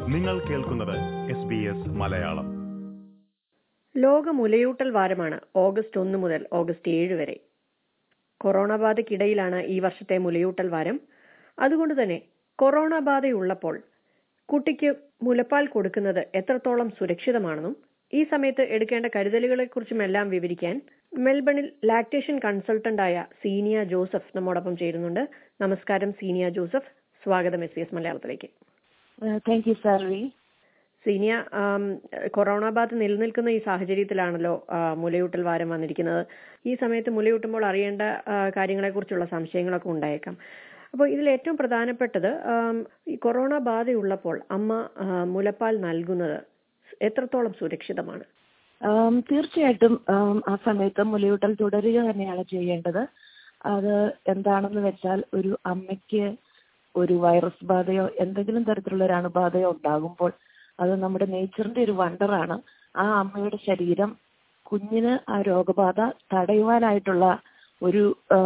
നിങ്ങൾ കേൾക്കുന്നത് S B S Malayalam ലോക മുലയൂട്ടൽ വാരമാണ് ഓഗസ്റ്റ് ഒന്ന് മുതൽ ഓഗസ്റ്റ് ഏഴ് വരെ കൊറോണ ബാധയ്ക്കിടയിലാണ് ഈ വർഷത്തെ മുലയൂട്ടൽ വാരം അതുകൊണ്ട് തന്നെ കൊറോണ ബാധയുള്ളപ്പോൾ കുട്ടിക്ക് മുലപ്പാൽ കൊടുക്കുന്നത് എത്രത്തോളം സുരക്ഷിതമാണെന്നും ഈ സമയത്ത് എടുക്കേണ്ട കരുതലുകളെക്കുറിച്ചുമെല്ലാം വിവരിക്കാൻ മെൽബണിൽ ലാക്ടേഷൻ കൺസൾട്ടന്റായ സീനിയ ജോസഫ് നമ്മോടൊപ്പം ചേരുന്നുണ്ട് നമസ്കാരം സീനിയ ജോസഫ് സ്വാഗതം എസ് എസ് മലയാളത്തിലേക്ക് താങ്ക് യു സാർവി സീനിയ ആം, കൊറോണ ബാധ നിലനിൽക്കുന്ന ഈ സാഹചര്യത്തിലാണല്ലോ ആ, മുലയൂട്ടൽ വാരം വന്നിരിക്കുന്നത് ഈ സമയത്ത് മുലയൂട്ടുമ്പോൾ അറിയേണ്ട ആ, കാര്യങ്ങളെക്കുറിച്ചുള്ള സംശയങ്ങളൊക്കെ ഉണ്ടായേക്കാം അപ്പോൾ ഇതിൽ ഏറ്റവും പ്രധാനപ്പെട്ടത് ആം, ഈ കൊറോണ ബാധയുള്ളപ്പോൾ അമ്മ ആ, മുലപ്പാൽ നൽകുന്നത് എത്രത്തോളം സുരക്ഷിതമാണ് ആം, തീർച്ചയായിട്ടും ആം, ആ സമയത്ത് മുലയൂട്ടൽ തുടരുക തന്നെയാണ് ചെയ്യേണ്ടത് അത് എന്താണെന്ന് വെച്ചാൽ ഒരു അമ്മയ്ക്ക് ഒരു വൈറസ് ബാധയോ എന്തെങ്കിലും തരത്തിലുള്ള ഒരു അണുബാധയോ ഉണ്ടാകുമ്പോൾ അത് നമ്മുടെ നേച്ചറിന്റെ ഒരു വണ്ടറാണ് ആ അമ്മയുടെ ശരീരം കുഞ്ഞിന് ആ രോഗബാധ തടയുവാനായിട്ടുള്ള ഒരു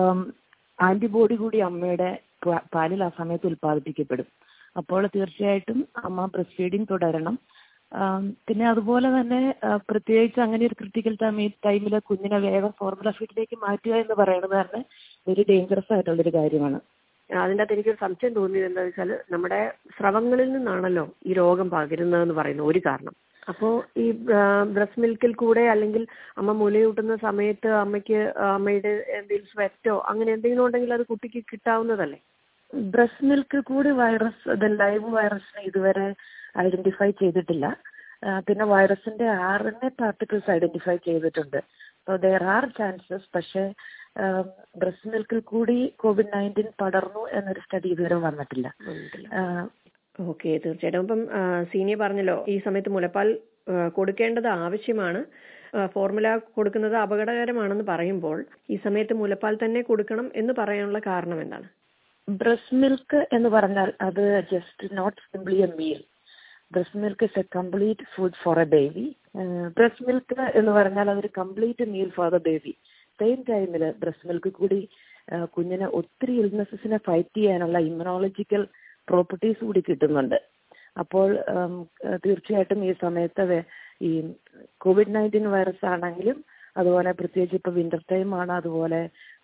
ആന്റിബോഡി കൂടി അമ്മയുടെ പ- പാലിൽ ആ സമയത്ത് ഉൽപ്പാദിപ്പിക്കപ്പെടും അപ്പോൾ തീർച്ചയായിട്ടും അമ്മ ബ്രസ്റ്റ് ഫീഡിങ് തുടരണം ആം, പിന്നെ അതുപോലെ തന്നെ ആ, പ്രത്യേകിച്ച് അങ്ങനെ ഒരു ക്രിട്ടിക്കൽ ടൈം ടൈമിൽ കുഞ്ഞിനെ വേഗം ഫോർമുല ഫീഡിലേക്ക് മാറ്റുക എന്ന് പറയുന്നത് തന്നെ ഒരു ഡേഞ്ചറസ് ആയിട്ടുള്ളൊരു കാര്യമാണ് അതിൻ്റെ അകത്ത് എനിക്കൊരു സംശയം തോന്നിയത് എന്താ വെച്ചാൽ നമ്മുടെ സ്രവങ്ങളിൽ നിന്നാണല്ലോ ഈ രോഗം പകരുന്നതെന്ന് പറയുന്ന ഒരു കാരണം അപ്പോൾ ഈ ബ്രസ്റ്റ് മിൽക്കിൽ കൂടെ അല്ലെങ്കിൽ അമ്മ മുലയൂട്ടുന്ന സമയത്ത് അമ്മയ്ക്ക് അമ്മയുടെ എന്തെങ്കിലും സ്വെറ്റോ അങ്ങനെ എന്തെങ്കിലും ഉണ്ടെങ്കിൽ അത് കുട്ടിക്ക് കിട്ടാവുന്നതല്ലേ ബ്രസ്റ്റ് മിൽക്ക് കൂടി വൈറസ് അത് ലൈവ് വൈറസിനെ ഇതുവരെ ഐഡന്റിഫൈ ചെയ്തിട്ടില്ല ആ, പിന്നെ വൈറസിന്റെ R N A particles identify ചെയ്തിട്ടുണ്ട് സോ ദർ ആർ ചാൻസസ് പക്ഷേ ബ്രസ്റ്റ് മിൽക്കിൽ കൂടി കോവിഡ് നയൻറ്റീൻ പടർന്നു എന്നൊരു സ്റ്റഡി ഇതുവരെ വന്നിട്ടില്ല ആ, ഓക്കെ തീർച്ചയായിട്ടും അപ്പം സീനിയർ പറഞ്ഞല്ലോ ഈ സമയത്ത് മുലപ്പാൽ ആ, കൊടുക്കേണ്ടത് ആവശ്യമാണ് ആ, ഫോർമുല കൊടുക്കുന്നത് അപകടകരമാണെന്ന് പറയുമ്പോൾ ഈ സമയത്ത് മുലപ്പാൽ തന്നെ കൊടുക്കണം എന്ന് പറയാനുള്ള കാരണം എന്താണ് ബ്രസ്റ്റ് മിൽക്ക് എന്ന് പറഞ്ഞാൽ അത് just not simply a meal breast milk is a complete food for a baby breast milk എന്ന് പറഞ്ഞാൽ അതൊരു complete meal for the baby same ടൈമിൽ ബ്രസ്റ്റ് മിൽക്ക് കൂടി ആ, കുഞ്ഞിന് ഒത്തിരി ഇൽനെസസിനെ ഫൈറ്റ് ചെയ്യാനുള്ള ഇമ്മ്യൂണോളജിക്കൽ പ്രോപ്പർട്ടീസ് കൂടി കിട്ടുന്നുണ്ട് അപ്പോൾ ഉം, തീർച്ചയായിട്ടും ഈ സമയത്ത് വെ- ഈ കോവിഡ് നയൻറ്റീൻ വൈറസ് ആണെങ്കിലും അതുപോലെ പ്രത്യേകിച്ച് ഇപ്പോൾ വിന്റർ ടൈമാണ് അതുപോലെ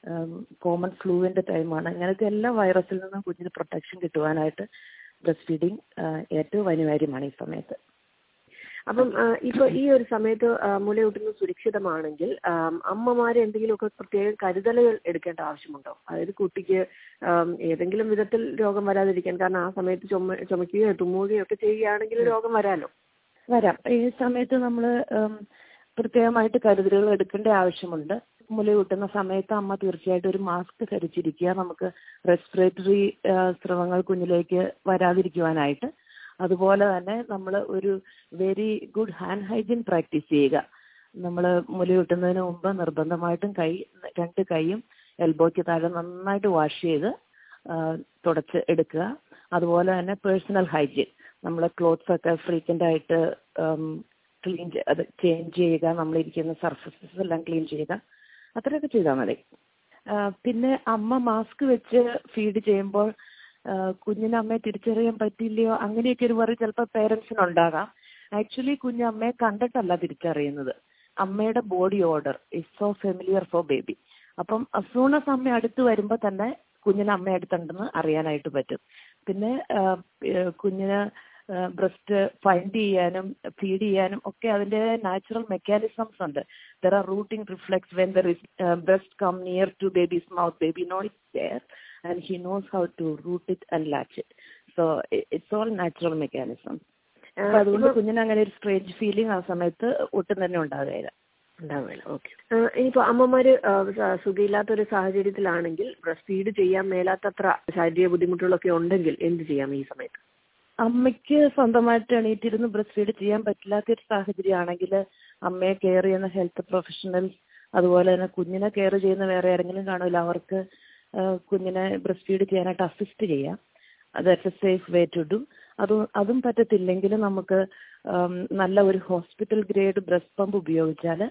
കോമൺ ഫ്ലൂവിന്റെ ടൈമാണ് ഇങ്ങനത്തെ എല്ലാ വൈറസിൽ നിന്നും കുഞ്ഞിന് പ്രൊട്ടക്ഷൻ കിട്ടുവാനായിട്ട് ബ്രസ്റ്റ് ഫീഡിങ് ഏറ്റവും അനിവാര്യമാണ് ഈ സമയത്ത് അപ്പം ആ, ഇപ്പൊ ഈ ഒരു സമയത്ത് ആ, മുലയൂട്ടുന്നത് സുരക്ഷിതമാണെങ്കിൽ ആം, അമ്മമാര് എന്തെങ്കിലുമൊക്കെ പ്രത്യേക കരുതലുകൾ എടുക്കേണ്ട ആവശ്യമുണ്ടോ അതായത് കുട്ടിക്ക് ആം, ഏതെങ്കിലും വിധത്തിൽ രോഗം വരാതിരിക്കാൻ കാരണം ആ സമയത്ത് ചുമ ചുമക്കുകയോ തുമ്മുകയോ ഒക്കെ ചെയ്യുകയാണെങ്കിൽ രോഗം വരാലോ വരാം ഈ സമയത്ത് നമ്മൾ പ്രത്യേകമായിട്ട് കരുതലുകൾ എടുക്കേണ്ട ആവശ്യമുണ്ട് മുലയൂട്ടുന്ന സമയത്ത് അമ്മ തീർച്ചയായിട്ടും ഒരു മാസ്ക് ധരിച്ചിരിക്കുക നമുക്ക് റെസ്പിറേറ്ററി സ്രവങ്ങൾ കുഞ്ഞിലേക്ക് വരാതിരിക്കുവാനായിട്ട് അതുപോലെ തന്നെ നമ്മൾ ഒരു very good hand hygiene practice ചെയ്യുക നമ്മൾ മുലയൂട്ടുന്നതിന് മുമ്പ് നിർബന്ധമായിട്ടും കൈ രണ്ട് കൈയും എൽബോയ്ക്ക് താഴെ നന്നായിട്ട് വാഷ് ചെയ്ത് ആ, തുടച്ച് എടുക്കുക അതുപോലെ തന്നെ പേഴ്സണൽ ഹൈജീൻ നമ്മൾ ക്ലോത്ത്സ് ഒക്കെ ഫ്രീക്വന്റ് ആയിട്ട് ക്ലീൻ അത് ചേഞ്ച് ചെയ്യുക നമ്മളിരിക്കുന്ന സർഫസസ് എല്ലാം ക്ലീൻ ചെയ്യുക അത്രയൊക്കെ ചെയ്താൽ മതി ആ, പിന്നെ അമ്മ മാസ്ക് വെച്ച് ഫീഡ് ചെയ്യുമ്പോൾ ആ, കുഞ്ഞിന് അമ്മയെ തിരിച്ചറിയാൻ പറ്റില്ലയോ അങ്ങനെയൊക്കെ ഒരു വറി ചിലപ്പോൾ പേരൻസിന് ഉണ്ടാകാം ആക്ച്വലി കുഞ്ഞ് അമ്മയെ കണ്ടിട്ടല്ല തിരിച്ചറിയുന്നത് അമ്മയുടെ body odour is so familiar for baby അപ്പം അസൂണസ് അമ്മ അടുത്ത് വരുമ്പോൾ തന്നെ കുഞ്ഞിന് അമ്മ അടുത്തുണ്ടെന്ന് അറിയാനായിട്ട് പറ്റും പിന്നെ ആ, ഏഹ് കുഞ്ഞിന് ബ്രസ്റ്റ് ഫൈൻഡ് ചെയ്യാനും ഫീഡ് ചെയ്യാനും ഒക്കെ അതിന്റെ നാച്ചുറൽ മെക്കാനിസംസ് ഉണ്ട് there are rooting reflex when there is breast come near to baby's mouth baby know it there and he knows how to root it and latch it so it's all natural mechanism അപ്പൊ അതുകൊണ്ട് കുഞ്ഞിന് അങ്ങനെ ഒരു strange feeling ആ സമയത്ത് ഒട്ടും തന്നെ ഉണ്ടാകുകയില്ല ഉണ്ടാവില്ല ഓക്കെ ഇനിയിപ്പോ അമ്മമാര് ആ, സ- സുഖമില്ലാത്ത ഒരു സാഹചര്യത്തിലാണെങ്കിൽ ബ്രസ്റ്റ് ഫീഡ് ചെയ്യാൻ മേലാത്തത്ര ശാരീരിക ബുദ്ധിമുട്ടുകളൊക്കെ ഉണ്ടെങ്കിൽ എന്ത് ചെയ്യാം ഈ സമയത്ത് അമ്മയ്ക്ക് സ്വന്തമായിട്ട് എണീറ്റിരുന്ന് ബ്രസ്റ്റ് ഫീഡ് ചെയ്യാൻ പറ്റില്ലാത്ത ഒരു സാഹചര്യമാണെങ്കിൽ അമ്മയെ കെയർ ചെയ്യുന്ന ഹെൽത്ത് പ്രൊഫഷണൽസ് അതുപോലെ തന്നെ കുഞ്ഞിനെ കെയർ ചെയ്യുന്ന വേറെ ആരെങ്കിലും കാണില്ല അവർക്ക് ആ, കുഞ്ഞിനെ ബ്രസ്റ്റ് ഫീഡ് ചെയ്യാനായിട്ട് അസിസ്റ്റ് ചെയ്യാം that's a safe way to do അത് അതും പറ്റത്തില്ലെങ്കിൽ നമുക്ക് ആം, നല്ല ഒരു ഹോസ്പിറ്റൽ ഗ്രേഡ് ബ്രസ്റ്റ് പമ്പ് ഉപയോഗിച്ചാൽ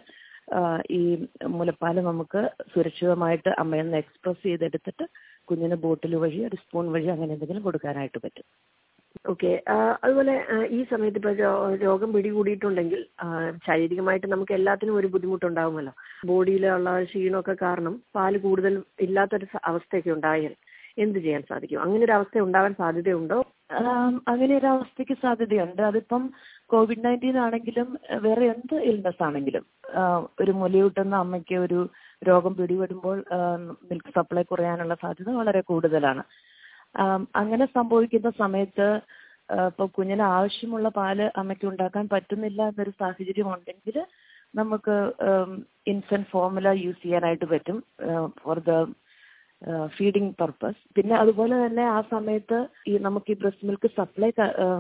ഈ മുലപ്പാല് നമുക്ക് സുരക്ഷിതമായിട്ട് അമ്മയിൽ നിന്ന് എക്സ്പ്രസ് ചെയ്തെടുത്തിട്ട് കുഞ്ഞിന് ബോട്ടിൽ വഴി ഒരു സ്പൂൺ വഴി അങ്ങനെ എന്തെങ്കിലും കൊടുക്കാനായിട്ട് പറ്റും ഓക്കെ അതുപോലെ ആ, ഈ സമയത്ത് ഇപ്പൊ രോ- രോഗം പിടികൂടിയിട്ടുണ്ടെങ്കിൽ ആ, ശാരീരികമായിട്ട് നമുക്ക് എല്ലാത്തിനും ഒരു ബുദ്ധിമുട്ടുണ്ടാവുമല്ലോ ബോഡിയിലുള്ള ക്ഷീണമൊക്കെ കാരണം പാല് കൂടുതൽ ഇല്ലാത്തൊരു സ- അവസ്ഥയൊക്കെ ഉണ്ടായാൽ എന്ത് ചെയ്യാൻ സാധിക്കും അങ്ങനെ ഒരു അവസ്ഥ ഉണ്ടാവാൻ സാധ്യതയുണ്ടോ ആം, അങ്ങനെ ഒരു അവസ്ഥയ്ക്ക് സാധ്യതയുണ്ട് അതിപ്പം കോവിഡ് നയൻറ്റീൻ ആണെങ്കിലും അഹ് വേറെ എന്ത് ഇൽനെസ് ആണെങ്കിലും ആഹ് ഒരു മുലയൂട്ടുന്ന അമ്മയ്ക്ക് ഒരു രോഗം പിടിപെടുമ്പോൾ മിൽക്ക് സപ്ലൈ കുറയാനുള്ള സാധ്യത വളരെ കൂടുതലാണ് ആം, അങ്ങനെ സംഭവിക്കുന്ന സമയത്ത് ആഹ് ഇപ്പൊ കുഞ്ഞിന് ആവശ്യമുള്ള പാല് അമ്മയ്ക്ക് ഉണ്ടാക്കാൻ പറ്റുന്നില്ല എന്നൊരു സാഹചര്യം ഉണ്ടെങ്കിൽ നമുക്ക് ഇൻഫന്റ് ഫോർമുല യൂസ് ചെയ്യാനായിട്ട് പറ്റും ഫോർ ദ ഫീഡിങ് പർപ്പസ് പിന്നെ അതുപോലെ തന്നെ ആ സമയത്ത് ഈ നമുക്ക് ഈ ബ്രസ്റ്റ് മിൽക്ക് സപ്ലൈ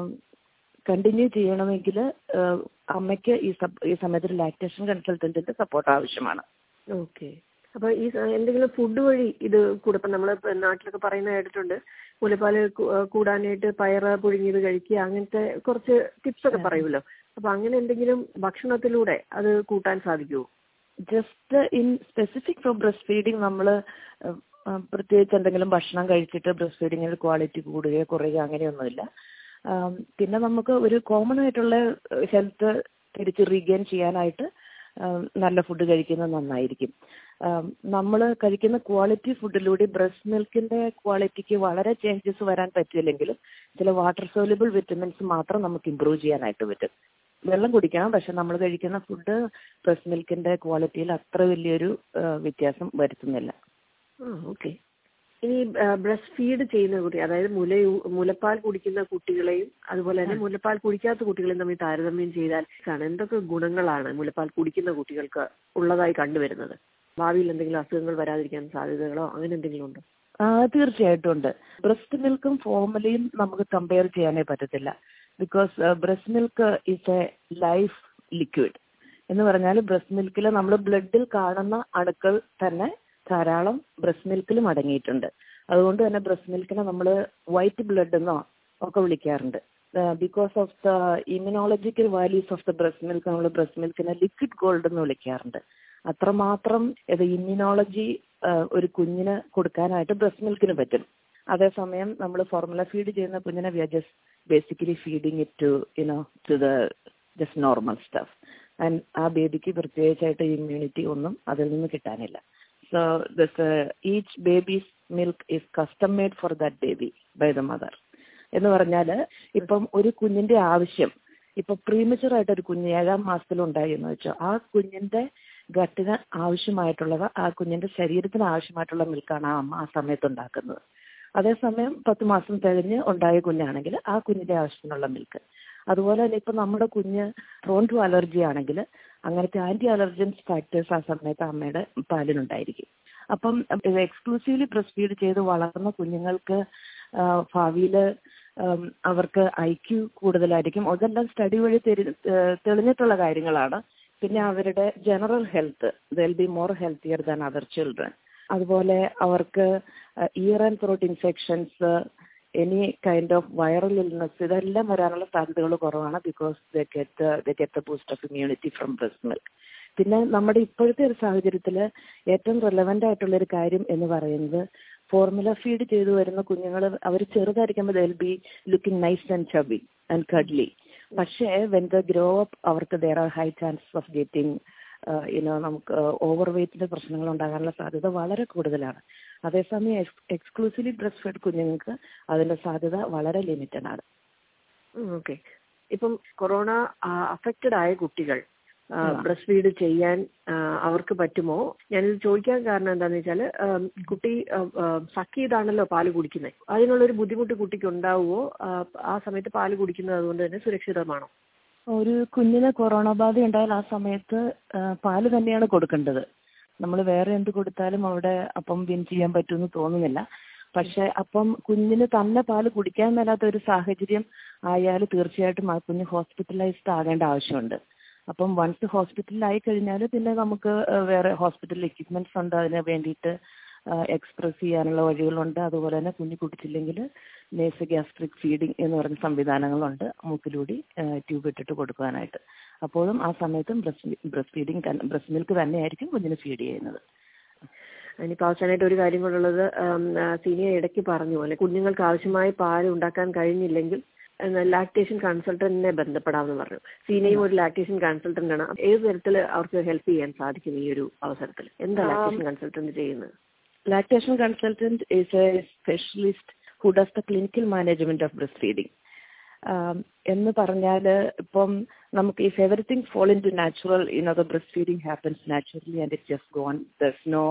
കണ്ടിന്യൂ ചെയ്യണമെങ്കിൽ അമ്മയ്ക്ക് ഈ സപ്- ഈ സമയത്ത് ലാക്ടേഷൻ കൺസൾട്ടന്റിന്റെ സപ്പോർട്ട് ആവശ്യമാണ് ഓക്കെ അപ്പൊ ഈ സ- എന്തെങ്കിലും ഫുഡ് വഴി ഇത് കൂടെ ഇപ്പൊ നമ്മള് ഇപ്പൊ നാട്ടിലൊക്കെ പറയുന്ന കേട്ടിട്ടുണ്ട് മുലപ്പാല് കൂ- ആ, കൂടാനായിട്ട് പയറ് പുഴുങ്ങിയത് കഴിക്കുക അങ്ങനത്തെ കുറച്ച് ടിപ്സ് ഒക്കെ പറയുമല്ലോ അപ്പൊ അങ്ങനെ എന്തെങ്കിലും ഭക്ഷണത്തിലൂടെ അത് കൂട്ടാൻ സാധിക്കുമോ just in specific for breast feeding നമ്മൾ പ്രത്യേകിച്ച് എന്തെങ്കിലും ഭക്ഷണം കഴിച്ചിട്ട് ബ്രസ്റ്റ് ഫീഡിങ്ങിൽ ക്വാളിറ്റി കൂടുകയോ കുറയുകയോ അങ്ങനെയൊന്നുമില്ല ആം, പിന്നെ നമുക്ക് ഒരു കോമൺ ആയിട്ടുള്ള ഹെൽത്ത് തിരിച്ച് റീഗെയിൻ ചെയ്യാനായിട്ട് ആം, നല്ല ഫുഡ് കഴിക്കുന്നത് നന്നായിരിക്കും നമ്മൾ കഴിക്കുന്ന ക്വാളിറ്റി ഫുഡിലൂടെ ബ്രസ്റ്റ് മിൽക്കിന്റെ ക്വാളിറ്റിക്ക് വളരെ ചേഞ്ചസ് വരാൻ പറ്റില്ലെങ്കിലും ചില വാട്ടർ സോല്യൂബിൾ വിറ്റമിൻസ് മാത്രം നമുക്ക് ഇമ്പ്രൂവ് ചെയ്യാനായിട്ട് പറ്റും വെള്ളം കുടിക്കണം പക്ഷെ നമ്മൾ കഴിക്കുന്ന ഫുഡ് ബ്രസ്റ്റ് മിൽക്കിന്റെ ക്വാളിറ്റിയിൽ അത്ര വലിയൊരു ആ, വ്യത്യാസം വരുത്തുന്നില്ല ആ ഓക്കെ ഇനി ബ്രസ്റ്റ് ഫീഡ് ചെയ്യുന്ന കുട്ടി അതായത് മുല മുലപ്പാൽ കുടിക്കുന്ന കുട്ടികളെയും അതുപോലെ തന്നെ മുലപ്പാൽ കുടിക്കാത്ത കുട്ടികളെയും തമ്മിൽ താരതമ്യം ചെയ്താൽ ആണ് എന്തൊക്കെ ഗുണങ്ങളാണ് മുലപ്പാൽ കുടിക്കുന്ന കുട്ടികൾക്ക് ഉള്ളതായി കണ്ടുവരുന്നത് ഭാവിയിൽ എന്തെങ്കിലും അസുഖങ്ങൾ വരാതിരിക്കാൻ സാധ്യതകളോ അങ്ങനെ എന്തെങ്കിലും ഉണ്ടോ ആ, തീർച്ചയായിട്ടും ഉണ്ട് ബ്രസ്റ്റ് മിൽക്കും ഫോർമുലയും നമുക്ക് കമ്പയർ ചെയ്യാനേ പറ്റത്തില്ല because breast milk is a life liquid എന്ന് പറഞ്ഞാൽ ബ്രസ്റ്റ് മിൽക്കിൽ നമ്മൾ ബ്ലഡിൽ കാണുന്ന അണുക്കൾ തന്നെ ധാരാളം ബ്രസ്റ്റ് മിൽക്കിലും അടങ്ങിയിട്ടുണ്ട് അതുകൊണ്ട് തന്നെ ബ്രസ്റ്റ് മിൽക്കിനെ നമ്മൾ വൈറ്റ് ബ്ലഡ് എന്നോ ഒക്കെ വിളിക്കാറുണ്ട് because of the immunological values of the breast milk നമ്മൾ ബ്രസ്റ്റ് മിൽക്കിനെ ലിക്വിഡ് ഗോൾഡ് എന്ന് വിളിക്കാറുണ്ട് അത്രമാത്രം ഇത് ഇമ്മ്യൂണോളജി ഒരു കുഞ്ഞിന് കൊടുക്കാനായിട്ട് ബ്രസ്റ്റ് മിൽക്കിന് പറ്റും അതേസമയം നമ്മൾ ഫോർമുല ഫീഡ് ചെയ്യുന്ന കുഞ്ഞിനെ we are just basically feeding it to you know to the just normal stuff and ah ബേബിക്ക് പ്രത്യേകിച്ചായിട്ട് ഇമ്മ്യൂണിറ്റി ഒന്നും അതിൽ നിന്ന് കിട്ടാനില്ല so this each baby's milk is custom made for that baby by the mother എന്ന് പറഞ്ഞാൽ ഇപ്പം ഒരു കുഞ്ഞിന്റെ ആവശ്യം ഇപ്പൊ പ്രീമച്ചുർ ആയിട്ട് ഒരു കുഞ്ഞ് ഏഴാം മാസത്തിൽ ഉണ്ടായി എന്ന് വെച്ചോ ആ കുഞ്ഞിന്റെ ഗട്ടിന് ആവശ്യമായിട്ടുള്ളത് ആ കുഞ്ഞിന്റെ ശരീരത്തിന് ആവശ്യമായിട്ടുള്ള മിൽക്കാണ് ആ അമ്മ ആ സമയത്ത് ഉണ്ടാക്കുന്നത് അതേസമയം പത്ത് മാസം തികഞ്ഞ് ഉണ്ടായ കുഞ്ഞാണെങ്കിൽ ആ കുഞ്ഞിന്റെ ആവശ്യത്തിനുള്ള മിൽക്ക് അതുപോലെ തന്നെ ഇപ്പൊ നമ്മുടെ കുഞ്ഞ് പ്രോൺ ടു അലർജി ആണെങ്കിൽ അങ്ങനത്തെ ആന്റി അലർജൻസ് ഫാക്ടേഴ്സ് ആ സമയത്ത് അമ്മയുടെ പാലിനുണ്ടായിരിക്കും അപ്പം എക്സ്ക്ലൂസീവ്ലി ബ്രസ്റ്റ് ഫീഡ് ചെയ്ത് വളർന്ന കുഞ്ഞുങ്ങൾക്ക് ഭാവിയിൽ അവർക്ക് ഐ ക്യു കൂടുതലായിരിക്കും അതെല്ലാം സ്റ്റഡി വഴി തെരി- ഏഹ് തെളിഞ്ഞിട്ടുള്ള കാര്യങ്ങളാണ് പിന്നെ അവരുടെ general health they'll be more healthier than other children അതുപോലെ അവർക്ക് ear and throat infections any kind of viral illness ഇതെല്ലാം വരാനുള്ള സാധ്യതകൾ കുറവാണ് because they get the get the boost of immunity from breast milk പിന്നെ നമ്മുടെ ഇപ്പോഴത്തെ ഒരു സാഹചര്യത്തിൽ ഏറ്റവും റെലവെന്റ് ആയിട്ടുള്ള ഒരു കാര്യം എന്ന് പറയുന്നത് ഫോർമുല ഫീഡ് ചെയ്തു വരുന്ന കുഞ്ഞുങ്ങൾ അവർ ചെറുതായിരിക്കുമ്പോൾ they'll be looking nice and chubby and cuddly പക്ഷേ വെൻ ദ ഗ്രോ അപ്പ് അവർക്ക് there are high chances of getting you know നമുക്ക് ഓവർ വെയ്റ്റിന്റെ പ്രശ്നങ്ങൾ ഉണ്ടാകാനുള്ള സാധ്യത വളരെ കൂടുതലാണ് അതേസമയം എക്സ്ക്ലൂസീവ്ലി ബ്രസ്റ്റ് ഫെഡ് കുഞ്ഞുങ്ങൾക്ക് അതിന്റെ സാധ്യത വളരെ ലിമിറ്റഡ് ആണ് ഓക്കെ ഇപ്പം കൊറോണ അഫക്റ്റഡ് ആയ കുട്ടികൾ ബ്രസ്റ്റ് ഫീഡ് ചെയ്യാൻ ആ, അവർക്ക് പറ്റുമോ ഞാനിത് ചോദിക്കാൻ കാരണം എന്താന്ന് വെച്ചാൽ കുട്ടി സക്ക് ചെയ്താണല്ലോ പാല് കുടിക്കുന്നത് അതിനുള്ളൊരു ബുദ്ധിമുട്ട് കുട്ടിക്ക് ഉണ്ടാവുമോ ആ, ആ സമയത്ത് പാല് കുടിക്കുന്നത് അതുകൊണ്ട് തന്നെ സുരക്ഷിതമാണോ ഒരു കുഞ്ഞിന് കൊറോണ ബാധ ഉണ്ടായാൽ ആ സമയത്ത് ആ, പാല് തന്നെയാണ് കൊടുക്കേണ്ടത് നമ്മൾ വേറെ എന്ത് കൊടുത്താലും അവിടെ അപ്പം വിൻ ചെയ്യാൻ പറ്റുമെന്ന് തോന്നുന്നില്ല പക്ഷെ അപ്പം കുഞ്ഞിന് തന്നെ പാല് കുടിക്കാൻ മേലാത്ത ഒരു സാഹചര്യം ആയാൽ തീർച്ചയായിട്ടും ആ കുഞ്ഞ് ഹോസ്പിറ്റലൈസ്ഡ് ആകേണ്ട ആവശ്യമുണ്ട് അപ്പം വൺസ് ഹോസ്പിറ്റലിലായി കഴിഞ്ഞാൽ പിന്നെ നമുക്ക് ആ, വേറെ ഹോസ്പിറ്റൽ എക്യുപ്മെന്റ്സ് ഉണ്ട് അതിന് വേണ്ടിയിട്ട് എക്സ്പ്രസ് ചെയ്യാനുള്ള വഴികളുണ്ട് അതുപോലെ തന്നെ കുഞ്ഞ് കുടിച്ചില്ലെങ്കിൽ നേസ് ഗ്യാസ്ട്രിക് ഫീഡിംഗ് എന്ന് പറഞ്ഞ സംവിധാനങ്ങളുണ്ട് മൂക്കിലൂടി ട്യൂബ് ഇട്ടിട്ട് കൊടുക്കാനായിട്ട് അപ്പോഴും ആ സമയത്തും breast breast feeding breast milk തന്നെയായിരിക്കും കുഞ്ഞിന് ഫീഡ് ചെയ്യുന്നത് അതിനിപ്പോൾ അവസാനമായിട്ട് ഒരു കാര്യം കൊണ്ടുള്ളത് സീനിയർ ഇടയ്ക്ക് പറഞ്ഞു പോലെ കുഞ്ഞുങ്ങൾക്ക് ആവശ്യമായ പാല് ഉണ്ടാക്കാൻ കഴിഞ്ഞില്ലെങ്കിൽ ലാക്ടേഷൻ കൺസൾട്ടന്റിനെ ബന്ധപ്പെടാമെന്ന് പറഞ്ഞു സീനയും ഒരു ലാക്ടേഷൻ കൺസൾട്ടന്റ് ആണ് ഏത് തരത്തിൽ അവർക്ക് ഹെൽപ്പ് ചെയ്യാൻ സാധിക്കും ഈ ഒരു അവസരത്തിൽ എന്താ ലാക്ടേഷൻ കൺസൾട്ടന്റ് ചെയ്യുന്നത് Lactation consultant is a specialist who does the clinical management of breastfeeding. Um, എന്ന് പറഞ്ഞാൽ ഇപ്പം നമുക്ക് if everything fall in to natural you know the breast feeding happens naturally and it just gone thus no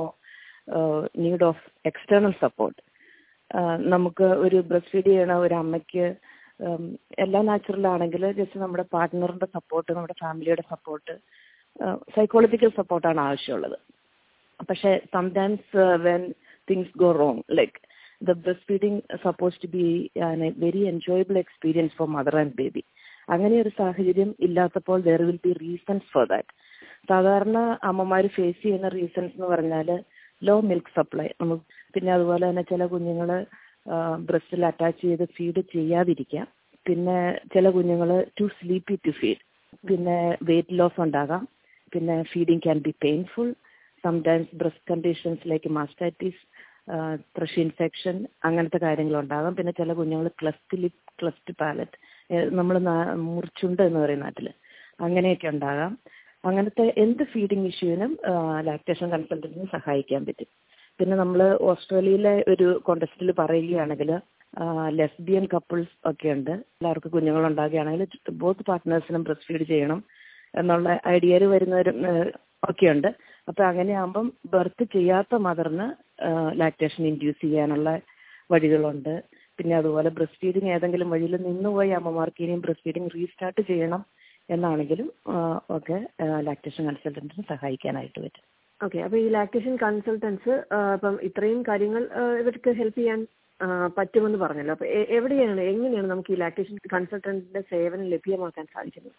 need of external support നമുക്ക് ഒരു breast feed ചെയ്യണ ഒരു അമ്മയ്ക്ക് um, എല്ലാം നാച്ചുറൽ ആണെങ്കിൽ ജസ്റ്റ് നമ്മുടെ പാർട്ട്ണറിന്റെ സപ്പോർട്ട് നമ്മുടെ ഫാമിലിയുടെ സപ്പോർട്ട് സൈക്കോളജിക്കൽ സപ്പോർട്ടാണ് ആവശ്യമുള്ളത് പക്ഷെ sometimes when things go wrong like the breastfeeding supposed to be an, a very enjoyable experience for mother and baby. അങ്ങനെ ഒരു സാഹചര്യം ഇല്ലാത്തപ്പോൾ there will be reasons for that സാധാരണ അമ്മമാർ ഫേസ് ചെയ്യുന്ന റീസൺസ് എന്ന് പറഞ്ഞാൽ ലോ മിൽക്ക് സപ്ലൈ നമുക്ക് പിന്നെ അതുപോലെ തന്നെ ചില കുഞ്ഞുങ്ങൾ ബ്രസ്റ്റിൽ അറ്റാച്ച് ചെയ്ത് ഫീഡ് ചെയ്യാതിരിക്കാം പിന്നെ ചില കുഞ്ഞുങ്ങൾ ടു സ്ലീപ്പി ടു ഫീഡ് പിന്നെ വെയിറ്റ് ലോസ് ഉണ്ടാകാം പിന്നെ feeding can be painful sometimes breast conditions like mastitis thrush infection അങ്ങനത്തെ കാര്യങ്ങളുണ്ടാകാം പിന്നെ ചില കുഞ്ഞുങ്ങൾ ക്ലസ്റ്റ് ലിപ് ക്ലസ്റ്റ് പാലറ്റ് നമ്മൾ മുറിച്ചുണ്ട് എന്ന് പറയും നാട്ടിൽ അങ്ങനെയൊക്കെ ഉണ്ടാകാം അങ്ങനത്തെ എന്ത് ഫീഡിങ് ഇഷ്യൂവിനും ലാക്ടേഷൻ കൺസൾട്ടന്റിന് സഹായിക്കാൻ പറ്റും പിന്നെ നമ്മൾ ഓസ്ട്രേലിയയിലെ ഒരു കോണ്ടസ്റ്റിൽ പറയുകയാണെങ്കിൽ ലെസ്ബിയൻ കപ്പിൾസ് ഒക്കെ ഉണ്ട് എല്ലാവർക്കും കുഞ്ഞുങ്ങൾ ഉണ്ടാകുകയാണെങ്കിൽ ബോത്ത് പാർട്ട്നേഴ്സിനും ബ്രസ്റ്റ് ഫീഡ് ചെയ്യണം എന്നുള്ള ഐഡിയയിൽ വരുന്നവരും ഒക്കെ ഉണ്ട് അപ്പൊ അങ്ങനെയാകുമ്പം ബർത്ത് ചെയ്യാത്ത മദറിന് ലാക്ടേഷൻ ഇൻഡ്യൂസ് ചെയ്യാനുള്ള വഴികളുണ്ട് പിന്നെ അതുപോലെ ബ്രസ്റ്റ് ഫീഡിങ് ഏതെങ്കിലും വഴിയിൽ നിന്നുപോയി അമ്മമാർക്ക് ഇനിയും ബ്രസ്റ്റ് ഫീഡിങ് റീസ്റ്റാർട്ട് ചെയ്യണം എന്നാണെങ്കിലും ഒക്കെ ലാക്ടേഷൻ കൺസൾട്ടന്റിന് സഹായിക്കാനായിട്ട് പറ്റും ഓക്കെ അപ്പൊ ഈ ലാക്ടേഷൻ കൺസൾട്ടൻസ് ഇപ്പം ഇത്രയും കാര്യങ്ങൾ ഇവർക്ക് ഹെൽപ്പ് ചെയ്യാൻ പറ്റുമെന്ന് പറഞ്ഞല്ലോ അപ്പൊ എവിടെയാണ് എങ്ങനെയാണ് നമുക്ക് ഈ ലാക്ടേഷൻ കൺസൾട്ടന്റിന്റെ സേവനം ലഭ്യമാക്കാൻ സാധിക്കുന്നത്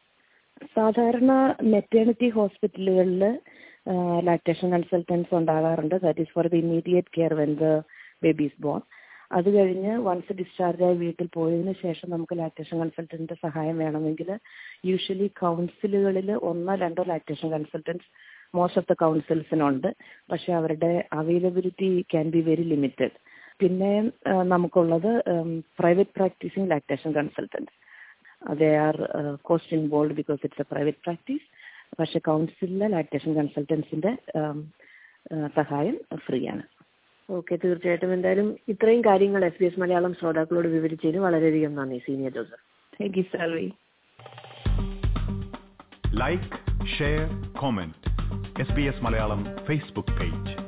സാധാരണ മെറ്റേണിറ്റി ഹോസ്പിറ്റലുകളിൽ ലാക്ടേഷൻ കൺസൾട്ടൻസ് ഉണ്ടാകാറുണ്ട് that is for the immediate care when the baby's born അത് കഴിഞ്ഞ് വൺസ് ഡിസ്ചാർജ് ആയി വീട്ടിൽ പോയതിനു ശേഷം നമുക്ക് ലാക്ടേഷൻ കൺസൾട്ടന്റിന്റെ സഹായം വേണമെങ്കിൽ യൂഷ്വലി കൗൺസിലുകളിൽ ഒന്നോ രണ്ടോ lactation consultants most of the കൗൺസിൽസിനുണ്ട് പക്ഷെ അവരുടെ availability can be very limited പിന്നെ നമുക്കുള്ളത് private practising lactation consultants they are cost involve because it's a private practice പക്ഷെ കൗൺസിലിലെ ലാക്ടേഷൻ കൺസൾട്ടൻസിന്റെ സഹായം ഫ്രീ ആണ് ഓക്കെ തീർച്ചയായിട്ടും എന്തായാലും ഇത്രയും കാര്യങ്ങൾ എസ് ബി എസ് മലയാളം ശ്രോതാക്കളോട് വിവരിച്ചതിന് വളരെയധികം നന്ദി സീനിയർ ജോസഫ് താങ്ക് യു സാൽവി like share comment S B S Malayalam Facebook page